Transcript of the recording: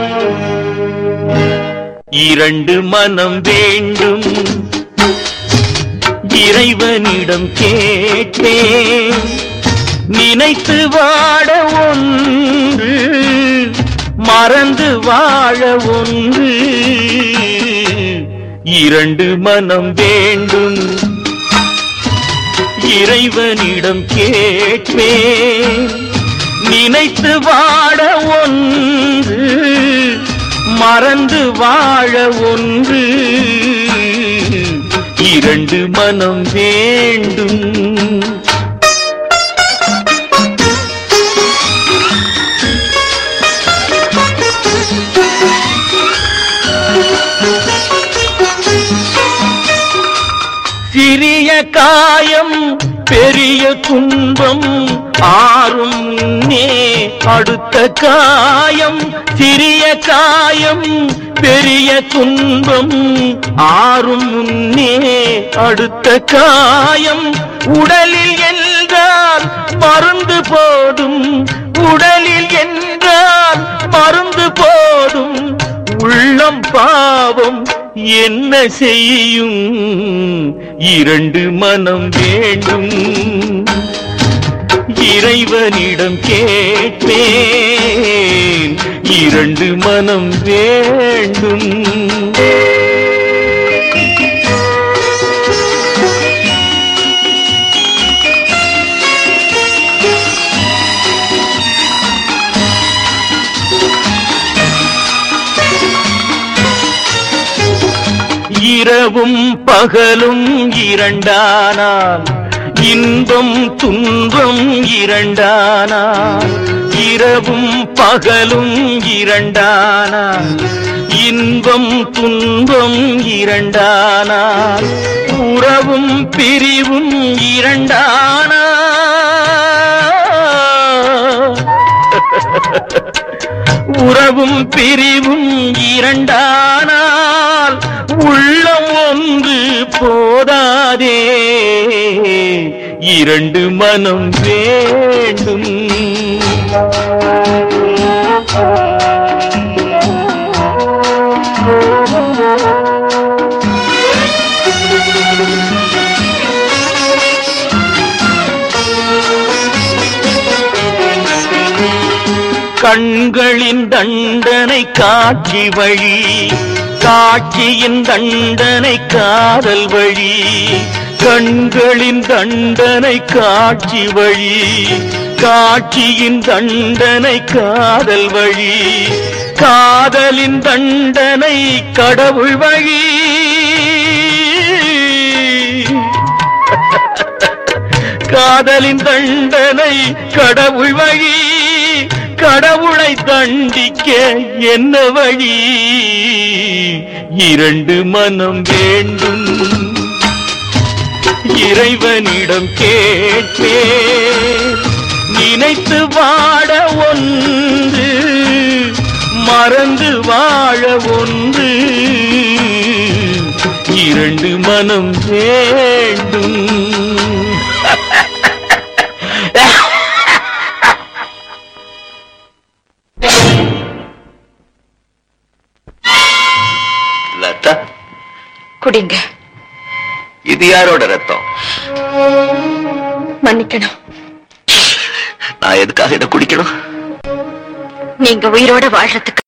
இரண்டு மனம் வேண்டும் இறைவனிடம் கேட்டேன் நினைத்து வாட ஒன்று மறந்து வாழ ஒன்று இரண்டு மனம் வேண்டும் இறைவனிடம் கேட்பேன் நினைத்து வாட ஒன்று மறந்து வாழ ஒன்று இரண்டு மனம் வேண்டும் சிறிய காயம் பெரிய துன்பம் ஆறும் முன்னே அடுத்த காயம் சிறிய காயம் பெரிய துன்பம் ஆறும் முன்னே அடுத்த காயம் உடலில் என்றால் மருந்து போதும் உடலில் என்றால் மருந்து போதும் உள்ளம் பாவம் என்ன செய்யும் இரண்டு மனம் வேண்டும் இறைவனிடம் கேட்பேன் இரண்டு மனம் வேண்டும் இரவும் பகலும் இரண்டானால் இன்பம் துன்பம் இரண்டானால் இரவும் பகலும் இரண்டானால் இன்பம் துன்பம் இரண்டானால் உறவும் பிரிவும் இரண்டானால் உறவும் பிரிவும் இரண்டானால் உள்ளம் ஒன்று போதாதே இரண்டு மனம் வேண்டும் கண்களின் தண்டனை காட்சி வழி காட்சியின் தண்டனை காதல் வழி கண்களின் தண்டனை காட்சி வழி காட்சியின் தண்டனை காதல் வழி காதலின் தண்டனை கடவுள் வழி காதலின் தண்டனை கடவுள் வழி கடவுளை தண்டிக்க என்ன வழி இரண்டு மனம் வேண்டும் இறைவனிடம் கேட்பேன் நினைத்து வாட ஒன்று மறந்து வாழ ஒன்று இரண்டு மனம் வேண்டும் லதா குடிங்க இது யாரோட ரத்தம் மன்னிக்கணும் நான் எதுக்காக இதை குடிக்கணும் நீங்க உயிரோட வாழ்றதுக்கு